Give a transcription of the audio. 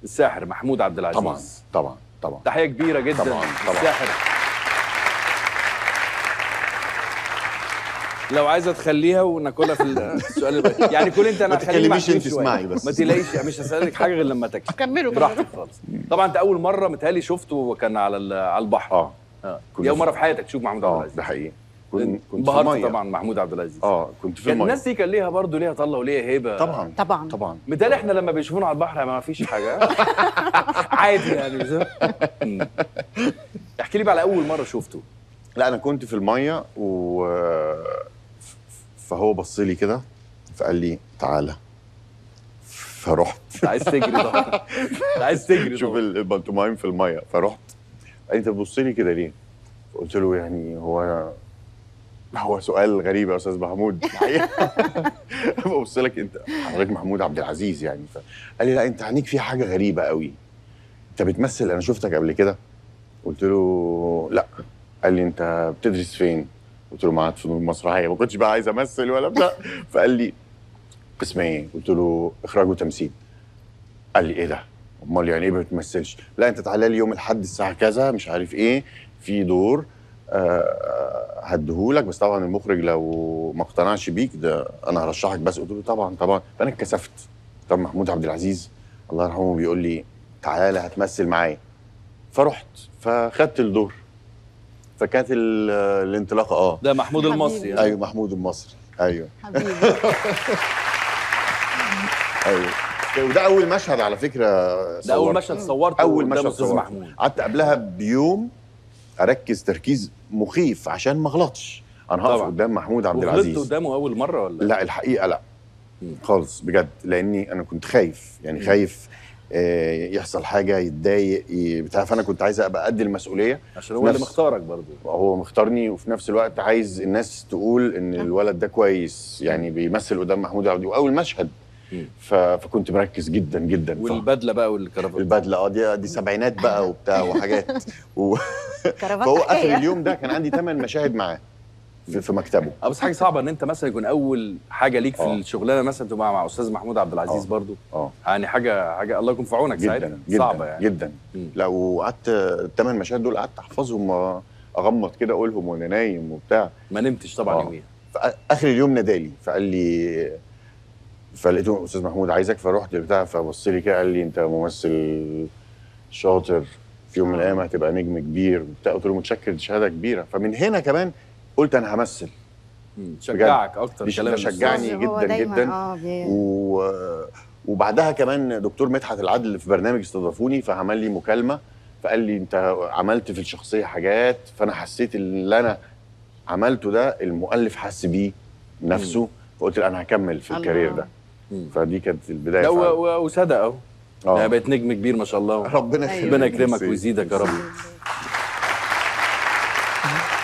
الساحر محمود عبد العزيز طبعا طبعا طبعا تحيه كبيره جدا طبعاً، طبعاً. الساحر لو عايزه تخليها وناكلها في السؤال اللي يعني كل انت انا ما هخليه تتكلميش معكوس انت، شوية. اسمعي بس. ما تقلقيش مش هسالك حاجه غير لما تاكل كملوا براحتك خالص طبعا انت اول مره متهيألي شفته وكان على ال- على البحر اه اه كنا دي اول في- مره في حياتك تشوف محمود عبد اه العزيز ده حقيقي كنت كنت في انبهرت الميه طبعا محمود عبد العزيز اه كنت في كان الميه الناس دي كان ليها برضه ليها طله وليها هيبه طبعا طبعا طبعا متهيألي احنا لما بيشوفونا على البحر ما فيش حاجه عادي يعني مش مم. احكي لي بقى على اول مره شفته لا انا كنت في الميه و فهو بص لي كده فقال لي تعالى فرحت انت عايز تجري طبعا انت عايز تجري شوف طبعا البنطمايم في الميه فرحت قال لي انت بتبص لي كده ليه؟ قلت له يعني هو هو سؤال غريب يا استاذ محمود الحقيقة. ببص لك انت حضرتك محمود عبد العزيز يعني قال لي لا انت عينيك فيها حاجه غريبه قوي انت بتمثل انا شفتك قبل كده قلت له لا قال لي انت بتدرس فين قلت له معهد فنون مسرحيه ما كنتش بقى عايز امثل ولا بتاع فقال لي قسم ايه قلت له اخراج وتمثيل قال لي ايه ده امال يعني ايه ما بتمثلش لا انت تعالى لي يوم الاحد الساعه كذا مش عارف ايه في دور آه، هديهولك بس طبعا المخرج لو ما اقتنعش بيك ده انا هرشحك بس قلت له طبعا طبعا فانا اتكسفت طب محمود عبد العزيز الله يرحمه بيقول لي تعالى هتمثل معايا فرحت فخدت الدور فكانت ال- الانطلاقه اه ده محمود حبيبي. المصري يعني. ايوه محمود المصري ايوه حبيبي ايوه وده اول مشهد على فكره ده اول صورته. مشهد صورته اول قدام مشهد استاذ صورته. محمود قعدت قبلها بيوم اركز تركيز مخيف عشان ما اغلطش انا هقف طبعا. قدام محمود عبد وغلطت العزيز قدامه اول مره ولا لا الحقيقه لا مم. خالص بجد لاني انا كنت خايف يعني مم. خايف آه، يحصل حاجه يتضايق ي- بتاع فانا كنت عايز ابقى قد المسؤوليه عشان هو اللي نفس- مختارك برضه هو مختارني وفي نفس الوقت عايز الناس تقول ان الولد ده كويس يعني بيمثل قدام محمود عبد واول مشهد مم. ف... فكنت مركز جدا جدا ف... والبدله بقى والكرافات البدله اه دي دي سبعينات بقى وبتاع وحاجات و... كرافات فهو اخر تحية. اليوم ده كان عندي ثمان مشاهد معاه في, في مكتبه اه بس حاجه صعبه ان انت مثلا يكون اول حاجه ليك في آه. الشغلانه مثلا تبقى مع استاذ محمود عبد العزيز آه. برضو اه يعني حاجه حاجه الله يكون في عونك ساعتها جدا جدا صعبه يعني جدا مم. لا وقعدت الثمان مشاهد دول قعدت احفظهم آه، اغمض كده اقولهم وانا نايم وبتاع ما نمتش طبعا آه. يوميها فاخر اليوم نادالي فقال لي فلقيته استاذ محمود عايزك فرحت بتاع فبص لي كده قال لي انت ممثل شاطر في يوم من الايام هتبقى نجم كبير وبتاع قلت له متشكر دي شهاده كبيره فمن هنا كمان قلت انا همثل مم. شجعك اكتر بيش- كلام ده شجعني الأستاذ. هو جدا دايماً جدا. اه بي- و... وبعدها كمان دكتور مدحت العدل في برنامج استضافوني فعمل لي مكالمه فقال لي انت عملت في الشخصيه حاجات فانا حسيت اللي انا عملته ده المؤلف حس بيه نفسه فقلت لا انا هكمل في الله. الكارير ده مم. فدي كانت البدايه لا و- فعلا. و- وصدق اهو آه. يعني بقيت نجم كبير ما شاء الله ربنا أيوة. يخليك ربنا يكرمك ويزيدك يا رب